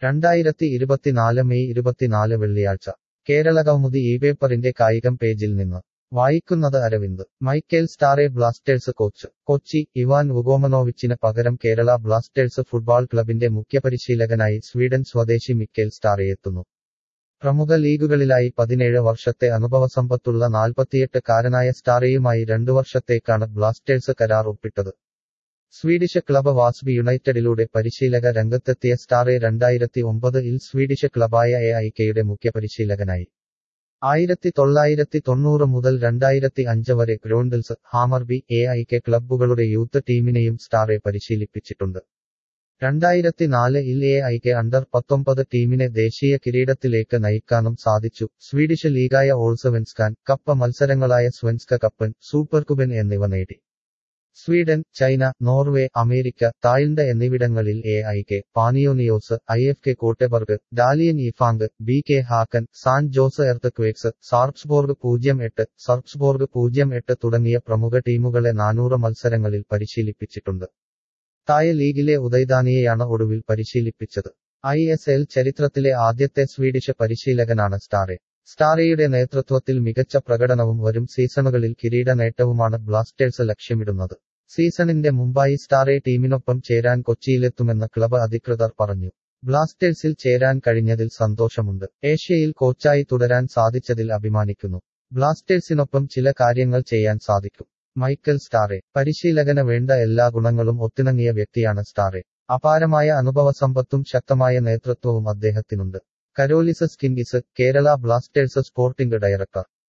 രണ്ടായിരത്തി ഇരുപത്തിനാല് മെയ് ഇരുപത്തിനാല് വെള്ളിയാഴ്ച കേരള കൗമുദി ഈ പേപ്പറിന്റെ കായികം പേജിൽ നിന്ന് വായിക്കുന്നത് Aravind Mikael Stahre Blasters coach Kochi Ivan വുഗോമനോവിച്ചിന് പകരം കേരള ബ്ലാസ്റ്റേഴ്സ് ഫുട്ബോൾ ക്ലബിന്റെ മുഖ്യപരിശീലകനായി സ്വീഡൻ സ്വദേശി മിക്കേൽ സ്റ്റാറെ എത്തുന്നു പ്രമുഖ ലീഗുകളിലായി പതിനേഴ് വർഷത്തെ അനുഭവസമ്പത്തുള്ള നാൽപ്പത്തിയെട്ട് കാരനായ സ്റ്റാറയുമായി രണ്ടു വർഷത്തേക്കാണ് ബ്ലാസ്റ്റേഴ്സ് കരാർ ഒപ്പിട്ടത് സ്വീഡിഷ് ക്ലബ് വാസ്ബി യുണൈറ്റഡിലൂടെ പരിശീലക രംഗത്തെത്തിയ സ്റ്റാറെ രണ്ടായിരത്തി ഒമ്പത് ഇൽ സ്വീഡിഷ് ക്ലബായ എ ഐക്കയുടെ മുഖ്യപരിശീലകനായി ആയിരത്തി തൊള്ളായിരത്തി തൊണ്ണൂറ് മുതൽ രണ്ടായിരത്തി അഞ്ച് വരെ ഗ്രോണ്ടിൽസ് ഹാമർബി എ ഐക്കെ ക്ലബ്ബുകളുടെ യൂത്ത് ടീമിനെയും സ്റ്റാറെ പരിശീലിപ്പിച്ചിട്ടുണ്ട് രണ്ടായിരത്തി നാല് ഇൽ എ ഐക്കെ അണ്ടർ പത്തൊമ്പത് ടീമിനെ ദേശീയ കിരീടത്തിലേക്ക് നയിക്കാനും സാധിച്ചു സ്വീഡിഷ് ലീഗായ ഓൾസവെൻസ്കാൻ കപ്പ് മത്സരങ്ങളായ സ്വെൻസ്ക കപ്പൻ സൂപ്പർകുബൻ എന്നിവ നേടി Sweden China Norway America Thailand എന്നിവിടങ്ങളിൽ A I K Panionios I F K Goteborg Dalian Yifang B K Hacken San Jose Earthquakes Sarpsborg പൂജ്യം എട്ട് സർപ്സ്ബോർഗ് പൂജ്യം എട്ട് തുടങ്ങിയ പ്രമുഖ ടീമുകളെ നാനൂറ് മത്സരങ്ങളിൽ പരിശീലിപ്പിച്ചിട്ടുണ്ട് തായ ലീഗിലെ ഉദയ്ദാനിയെയാണ് ഒടുവിൽ പരിശീലിപ്പിച്ചത് ഐ എസ് എൽ ചരിത്രത്തിലെ ആദ്യത്തെ സ്വീഡിഷ് പരിശീലകനാണ് സ്റ്റാറെ സ്റ്റാറയുടെ നേതൃത്വത്തിൽ മികച്ച പ്രകടനവും വരും സീസണുകളിൽ കിരീട നേട്ടവുമാണ് ബ്ലാസ്റ്റേഴ്സ് ലക്ഷ്യമിടുന്നത് സീസണിന്റെ മുമ്പായി സ്റ്റാറെ ടീമിനൊപ്പം ചേരാൻ കൊച്ചിയിലെത്തുമെന്ന് ക്ലബ് അധികൃതർ പറഞ്ഞു ബ്ലാസ്റ്റേഴ്സിൽ ചേരാൻ കഴിഞ്ഞതിൽ സന്തോഷമുണ്ട് ഏഷ്യയിൽ കോച്ചായി തുടരാൻ സാധിച്ചതിൽ അഭിമാനിക്കുന്നു ബ്ലാസ്റ്റേഴ്സിനൊപ്പം ചില കാര്യങ്ങൾ ചെയ്യാൻ സാധിക്കും മൈക്കൽ സ്റ്റാറെ പരിശീലകന് വേണ്ട എല്ലാ ഗുണങ്ങളും ഒത്തിണങ്ങിയ വ്യക്തിയാണ് സ്റ്റാറെ അപാരമായ അനുഭവസമ്പത്തും ശക്തമായ നേതൃത്വവും അദ്ദേഹത്തിനുണ്ട് Karolis Skinkys Kerala Blasters sporting director